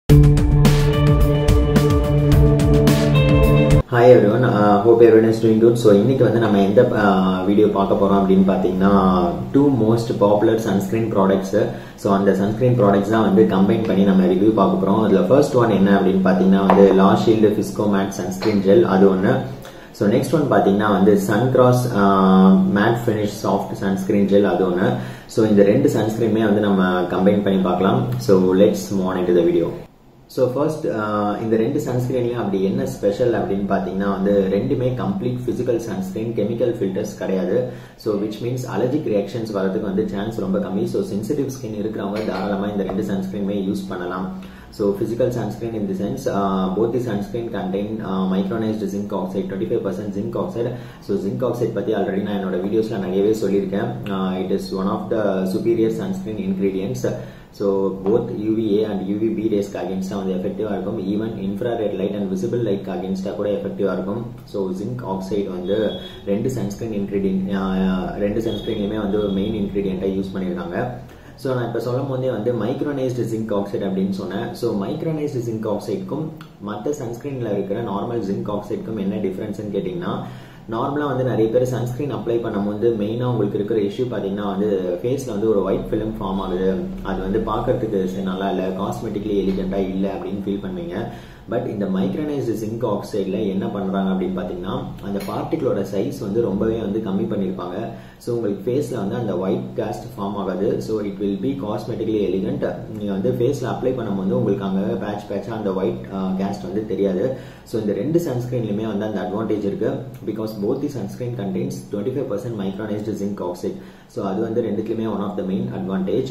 hi everyone hope everyone is doing good so இன்னைக்கு வந்து நம்ம எந்த வீடியோ பார்க்க போறோம் அப்படின்னு பார்த்தீங்கன்னா two most popular sunscreen products so அந்த சன்ஸ்கிரீன் ப்ராடக்ட்ஸ் தான் வந்து கம்பைன் பண்ணி நம்ம ரிவ்யூ பார்க்க போறோம் அதில் ஃபர்ஸ்ட் ஒன் என்ன அப்படின்னு பார்த்தீங்கன்னா வந்து La Shield Fisico matte sunscreen gel அது ஒன்று ஸோ நெக்ஸ்ட் ஒன் பார்த்தீங்கன்னா வந்து Sun Cross matte finish soft sunscreen gel அது ஒன்று ஸோ இந்த ரெண்டு சன்ஸ்கிரீனுமே வந்து நம்ம கம்பைன் பண்ணி பார்க்கலாம் ஸோ லெட்ஸ் மானிட் த வீடியோ ஸோ ஃபர்ஸ்ட் இந்த ரெண்டு சன்ஸ்கிரீன்லையும் அப்படி என்ன ஸ்பெஷல் அப்படின்னு பார்த்தீங்கன்னா வந்து ரெண்டுமே complete physical sunscreen chemical filters கிடையாது so which means allergic reactions வரதுக்கு வந்து சான்ஸ் ரொம்ப கம்மி ஸோ சென்சிட்டிவ் ஸ்கின் இருக்கிறவங்க தாராளமாக இந்த ரெண்டு சன்ஸ்கிரீனுமே யூஸ் பண்ணலாம் so physical sunscreen in the sense both the sunscreen contain micronised zinc oxide twenty five percent zinc oxide so zinc oxide பற்றி ஆல்ரெடி நான் என்னோட வீடியோஸில் நிறையவே சொல்லியிருக்கேன் it is one of the superior sunscreen ingredients so both UVA and UVB ரேஸ்க்கு அகேன்ஸ்டாக வந்து எஃபெக்டிவாக இருக்கும் even infrared light and visible light அகேன்ஸ்டாக கூட எஃபெக்டிவாக இருக்கும் ஸோ ஜிங்க் ஆக்சைடு வந்து ரெண்டு சன்ஸ்கிரீன் இன்க்ரீடியன்ட் ரெண்டு சன்ஸ்கிரீன்லையுமே வந்து மெயின் இன்க்ரீடியண்ட்டாக யூஸ் பண்ணியிருக்காங்க ஸோ நான் இப்போ சொல்லும் போதே வந்து மைக்ரோனைஸ்டு ஜிங்க் ஆக்சைடு அப்படின்னு சொன்னேன் ஸோ மைக்ரோனைஸ்டு ஜிங்க் ஆக்சைடுக்கும் மற்ற சன்ஸ்கிரீனில் இருக்கிற நார்மல் ஜிங்க் ஆக்சைடுக்கும் என்ன டிஃப்ரென்ஸ்னு கேட்டிங்கன்னா நார்மலாக வந்து நிறைய பேர் சன்ஸ்கிரீன் அப்ளை பண்ணும்போது மெயினாக உங்களுக்கு இருக்கிற இஷ்யூ பார்த்தீங்கன்னா வந்து ஃபேஸில் வந்து ஒரு ஒயிட் ஃபிலிம் ஃபார்ம் ஆகுது அது வந்து பார்க்கறதுக்கு நல்லா இல்லை காஸ்மெட்டிக்லி எலிகெண்ட்டாக இல்லை அப்படின்னு ஃபீல் பண்ணுவீங்க பட் இந்த மைக்ரனைஸ்டு ஜிங்க் ஆக்சைடில் என்ன பண்ணுறாங்க அப்படின்னு பார்த்தீங்கன்னா அந்த பார்ட்டிகளோட சைஸ் வந்து ரொம்பவே வந்து கம்மி பண்ணியிருப்பாங்க ஸோ உங்களுக்கு ஃபேஸில் வந்து அந்த ஒயிட் கேஸ்ட் ஃபார்ம் ஆகாது so it will be cosmetically elegant நீங்கள் வந்து ஃபேஸில் அப்ளை பண்ணும்போது உங்களுக்கு அங்கே பேட்ச் பேட்சாக அந்த ஒயிட் கேஸ்ட் வந்து தெரியாது ஸோ இந்த ரெண்டு சன்ஸ்கிரீன்லையுமே வந்து அந்த அட்வான்டேஜ் இருக்கு because both the sunscreen contains twenty five percent micronised zinc oxide so அது வந்து ரெண்டுத்துலையுமே one of the main advantage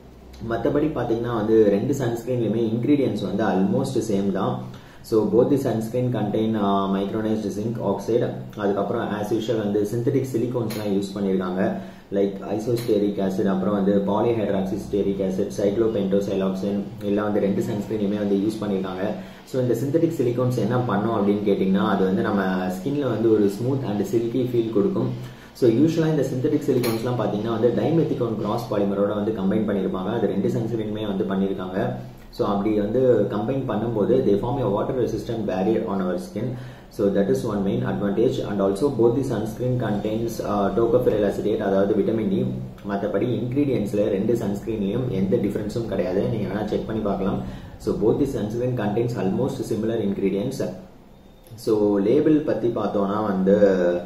மற்றபடி பார்த்தீங்கன்னா வந்து ரெண்டு சன்ஸ்கிரீன்லையுமே இன்க்ரீடியன்ஸ் வந்து ஆல்மோஸ்ட் சேம் தான் so both the sunscreen contain micronised zinc oxide அதுக்கப்புறம் ஆஸ் யூஷுவல் வந்து சிந்தட்டிக் சிலிகோன்ஸ்லாம் யூஸ் பண்ணியிருக்காங்க லைக் ஐசோஸ்டேரிக் ஆசிட் அப்புறம் வந்து பாலிஹைட்ராக்சிஸ்டேரிக் ஆசிட் சைக்ளோபென்டோசைலாக்சின் எல்லாம் வந்து ரெண்டு சன்ஸ்கிரீனுமே வந்து யூஸ் பண்ணியிருக்காங்க ஸோ இந்த சிந்தட்டிக் சிலிகோன்ஸ் என்ன பண்ணும் அப்படின்னு கேட்டிங்கன்னா அது வந்து நம்ம ஸ்கின்ல வந்து ஒரு ஸ்மூத் அண்ட் சில்கி ஃபீல் கொடுக்கும் ஸோ யூஸ்வலாக இந்த சிந்தட்டிக் சிலிகோன்ஸ்லாம் பார்த்தீங்கன்னா வந்து டைமெத்திகோன் கிராஸ் பாலிமரோட வந்து கம்பைன் பண்ணியிருப்பாங்க அது ரெண்டு சன்ஸ்கிரீனுமே வந்து பண்ணியிருக்காங்க ஸோ அப்படி வந்து கம்பைன் பண்ணும்போது they form a water resistant barrier on our skin so that is one main advantage and also both the sunscreen contains tocopheryl acetate அதாவது விட்டமின் டி மற்றபடி இன்க்ரீடியன்ஸில் ரெண்டு சன்ஸ்கிரீன்லையும் எந்த டிஃப்ரென்ஸும் கிடையாது நீங்கள் வேணால் செக் பண்ணி பார்க்கலாம் so both the sunscreen contains almost similar ingredients so label பற்றி பார்த்தோன்னா வந்து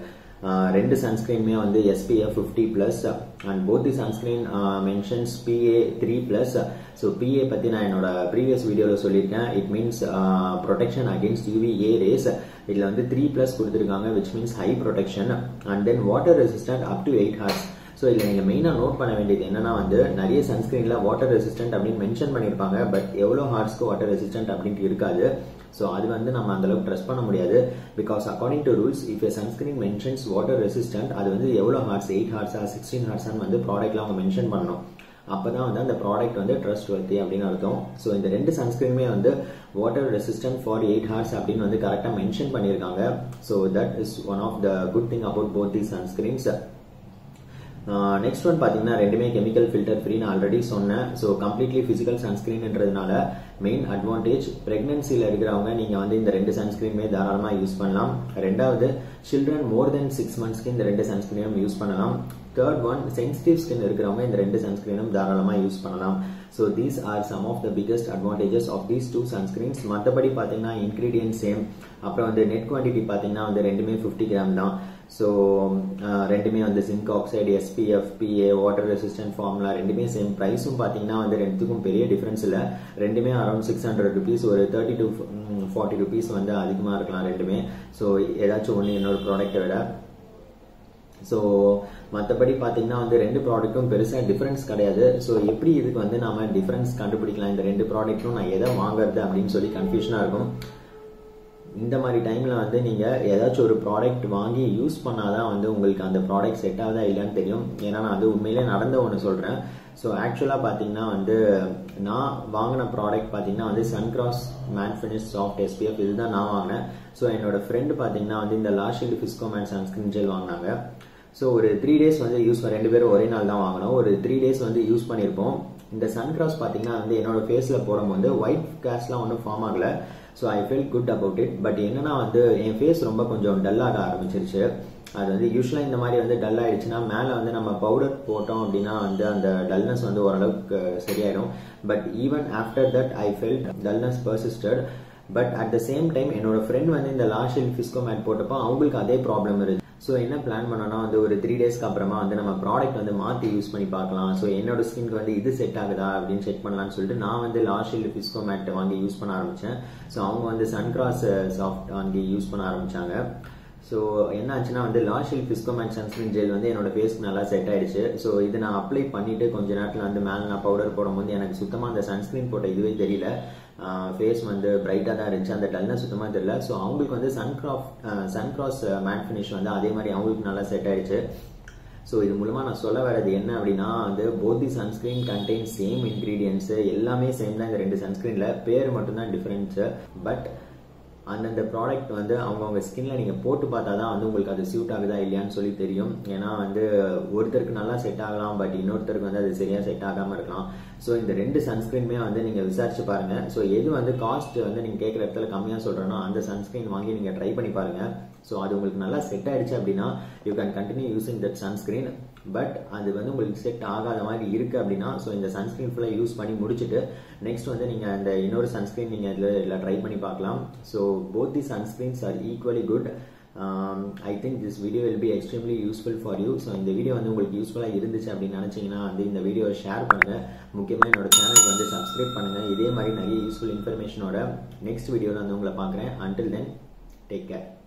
ரெண்டு சன்ஸ்கிரீனுமே வந்து SPF fifty plus and both the sunscreen mentions PA three plus so PA பற்றி நான் என்னோட ப்ரீவியஸ் வீடியோவில் சொல்லியிருக்கேன் it means protection against UVA rays இதில் வந்து த்ரீ ப்ளஸ் கொடுத்துருக்காங்க which means high protection and then water resistant up to eight hours so இதில் நீங்கள் மெயினாக நோட் பண்ண வேண்டியது என்னன்னா வந்து நிறைய சன்ஸ்கிரீனில் வாட்டர் ரெசிஸ்டன்ட் அப்படின்னு மென்ஷன் பண்ணியிருப்பாங்க பட் எவ்வளோ ஹார்ஸ்க்கு வாட்டர் ரெசிஸ்டன்ட் அப்படின்ட்டு இருக்காது ஸோ அது வந்து நம்ம அந்த அளவுக்கு ட்ரெஸ் பண்ண முடியாது because according to rules if a sunscreen mentions water resistant அது வந்து எவ்வளோ ஹார்ஸ் எயிட் ஹார்ஸா சிக்ஸ்டீன் ஹார்ஸான்னு வந்து ப்ராடக்ட்ல அவங்க மென்ஷன் பண்ணணும் அப்பதான் வந்து அந்த ப்ராடக்ட் வந்து ட்ரஸ்ட் வர்த்தி அப்படின்னு அர்த்தம் ஸோ இந்த ரெண்டு சன்ஸ்கிரீனுமே வந்து water resistant for eight hours அப்படின்னு வந்து கரெக்டாக மென்ஷன் பண்ணியிருக்காங்க so that is one of the good thing about both the sunscreens next one பார்த்தீங்கன்னா ரெண்டுமே கெமிக்கல் ஃபில்டர் ஃப்ரீ நான் ஆல்ரெடி சொன்னேன் ஸோ கம்ப்ளீட்லி ஃபிசிக்கல் சன்ஸ்கிரீன்ன்றதுனால மெயின் அட்வான்டேஜ் பிரெக்னன்சியில் இருக்கிறவங்க நீங்கள் வந்து இந்த ரெண்டு சன்ஸ்கிரீனுமே தாராளமாக யூஸ் பண்ணலாம் ரெண்டாவது சில்ட்ரன் மோர் தென் சிக்ஸ் மந்த்ஸ்க்கு இந்த ரெண்டு சன்ஸ்கிரீனும் யூஸ் பண்ணலாம் தேர்ட் ஒன் சென்சிட்டிவ் ஸ்கின் இருக்கிறவங்க இந்த ரெண்டு சன்ஸ்கிரீனும் தாராளமாக யூஸ் பண்ணலாம் so these are some of the biggest advantages of these two sunscreens மற்றபடி பார்த்தீங்கன்னா இன்க்ரீடியன்ட் சேம் அப்புறம் வந்து நெட் குவான்டிட்டி பார்த்தீங்கன்னா வந்து ரெண்டுமே ஃபிஃப்டி கிராம் தான் ஸோ ரெண்டுமே வந்து zinc oxide SPF PA water resistant ஃபார்ம்லாம் ரெண்டுமே சேம் ப்ரைஸும் பார்த்தீங்கன்னா வந்து ரெண்டுத்துக்கும் பெரிய டிஃப்ரென்ஸ் இல்லை ரெண்டுமே அரௌண்ட் சிக்ஸ் ஹண்ட்ரட் ருபீஸ் ஒரு தேர்ட்டி டு ஃபார்ட்டி ருபீஸ் வந்து அதிகமாக இருக்கலாம் ரெண்டுமே ஸோ ஏதாச்சும் ஒன்று இன்னொரு ப்ராடக்ட்டை விட ஸோ மற்றபடி பார்த்தீங்கன்னா வந்து ரெண்டு ப்ராடக்ட்டும் பெருசாக டிஃப்ரென்ஸ் கிடையாது ஸோ எப்படி இதுக்கு வந்து நாம டிஃப்ரென்ஸ் கண்டுபிடிக்கலாம் இந்த ரெண்டு ப்ராடக்ட்டும் நான் எதை வாங்குறது அப்படின்னு சொல்லி கன்ஃபியூஷனாக இருக்கும் இந்த மாதிரி டைமில் வந்து நீங்கள் ஏதாச்சும் ஒரு ப்ராடக்ட் வாங்கி யூஸ் பண்ணாதான் வந்து உங்களுக்கு அந்த ப்ராடக்ட் செட் ஆகுதா இல்லைன்னு தெரியும் ஏன்னா நான் அது உண்மையிலே நடந்த ஒன்று சொல்கிறேன் ஸோ ஆக்சுவலாக பார்த்தீங்கன்னா வந்து நான் வாங்கின ப்ராடக்ட் பார்த்தீங்கன்னா வந்து Suncross matte finish soft SPF இதுதான் நான் வாங்கினேன் ஸோ என்னோட ஃப்ரெண்டு பார்த்தீங்கன்னா வந்து இந்த La Shield Fisico matte sunscreen gel வாங்கினாங்க ஸோ ஒரு த்ரீ டேஸ் வந்து யூஸ் ரெண்டு பேரும் ஒரே நாள் தான் வாங்கினோம் ஒரு த்ரீ டேஸ் வந்து யூஸ் பண்ணியிருப்போம் இந்த சன் கிராஸ் பார்த்தீங்கன்னா வந்து என்னோட ஃபேஸில் போடும்போது ஒயிட் கேஸ்லாம் ஒன்றும் ஃபார்ம் ஆகல so I feel good about it but என்னன்னா வந்து என் ஃபேஸ் ரொம்ப கொஞ்சம் டல்லாக ஆரம்பிச்சிருச்சு அது வந்து யூஸ்வலாக இந்த மாதிரி வந்து டல் ஆயிடுச்சுன்னா மேலே வந்து நம்ம பவுடர் போட்டோம் அப்படின்னா வந்து அந்த டல்னஸ் வந்து ஓரளவுக்கு சரியாயிடும் but even after that I felt dullness persisted but at the same time என்னோட ஃப்ரெண்ட் வந்து இந்த லாஷில் ஃபிஸ்கோ மேட் போட்டப்போ அவங்களுக்கு அதே ப்ராப்ளம் இருக்கு ஸோ என்ன பிளான் பண்ணோம்னா வந்து ஒரு த்ரீ டேஸ்க்கு அப்புறமா வந்து நம்ம ப்ராடக்ட் வந்து மாற்றி யூஸ் பண்ணி பார்க்கலாம் ஸோ என்னோட ஸ்கின்க்கு வந்து இது செட் ஆகுதா அப்படின்னு செக் பண்ணலாம்னு சொல்லிட்டு நான் வந்து லாஷில் ஃபிஸ்கோ மேட் வாங்கி யூஸ் பண்ண ஆரம்பித்தேன் ஸோ அவங்க வந்து சன்கிராஸ் சாஃப்ட் வாங்கி யூஸ் பண்ண ஆரம்பிச்சாங்க ஸோ என்ன ஆச்சுன்னா வந்து La Shield Fisico matte sunscreen gel வந்து என்னோட ஃபேஸ்க்கு நல்லா செட் ஆயிடுச்சு ஸோ இது நான் அப்ளை பண்ணிட்டு கொஞ்ச நேரத்தில் வந்து மேலே நான் பவுடர் போடும்போது எனக்கு சுத்தமாக அந்த சன்ஸ்கிரீன் போட்ட இதுவே தெரியல ஃபேஸ் வந்து பிரைட்டாக தான் இருந்துச்சு அந்த டல்னஸ் சுத்தமாக தெரியல ஸோ அவங்களுக்கு வந்து சன்கிராஃப்ட் சன்கிராஸ் மேட் ஃபினிஷ் வந்து அதே மாதிரி அவங்களுக்கு நல்லா செட் ஆயிடுச்சு ஸோ இது மூலமாக நான் சொல்ல வரது என்ன அப்படின்னா வந்து both the sunscreen contain same ingredients எல்லாமே சேம் தான் இந்த ரெண்டு சன்ஸ்கிரீனில் பேர் மட்டும்தான் டிஃப்ரென்ஸு பட் அந்தந்த ப்ராடக்ட் வந்து அவங்கவுங்க ஸ்கின்ல நீங்கள் போட்டு பார்த்தா தான் வந்து உங்களுக்கு அது சூட் ஆகுதா இல்லையான்னு சொல்லி தெரியும் ஏன்னா வந்து ஒருத்தருக்கு நல்லா செட் ஆகலாம் பட் இன்னொருத்தருக்கு வந்து அது சரியாக செட் ஆகாமல் இருக்கலாம் ஸோ இந்த ரெண்டு சன்ஸ்கிரீனுமே வந்து நீங்கள் விசாரிச்சு பாருங்க ஸோ எது வந்து காஸ்ட் வந்து நீங்கள் கேட்குற இடத்துல கம்மியாக சொல்கிறேன்னா அந்த சன்ஸ்கிரீன் வாங்கி நீங்கள் ட்ரை பண்ணி பாருங்க ஸோ அது உங்களுக்கு நல்லா செட் ஆயிடுச்சு அப்படின்னா you can continue using that sunscreen but அது வந்து உங்களுக்கு செட் ஆகாத மாதிரி இருக்கு அப்படின்னா ஸோ இந்த சன்ஸ்கிரீன் ஃபுல்லாக யூஸ் பண்ணி முடிச்சுட்டு நெக்ஸ்ட் வந்து நீங்கள் அந்த இன்னொரு சன்ஸ்கிரீன் நீங்கள் இதில் இதில் ட்ரை பண்ணி பார்க்கலாம் so both the sunscreens are equally good I think this video will be extremely useful for you so இந்த வீடியோ வந்து உங்களுக்கு யூஸ்ஃபுல்லாக இருந்துச்சு அப்படின்னு நினச்சிங்கன்னா வந்து இந்த வீடியோவை ஷேர் பண்ணுங்கள் முக்கியமாக என்னோட சேனலுக்கு வந்து சப்ஸ்கிரைப் பண்ணுங்கள் இதே மாதிரி நிறைய யூஸ்ஃபுல் இன்ஃபர்மேஷனோட நெக்ஸ்ட் வீடியோவில் வந்து உங்களை பார்க்குறேன் அன்டில் தென் டேக் கேர்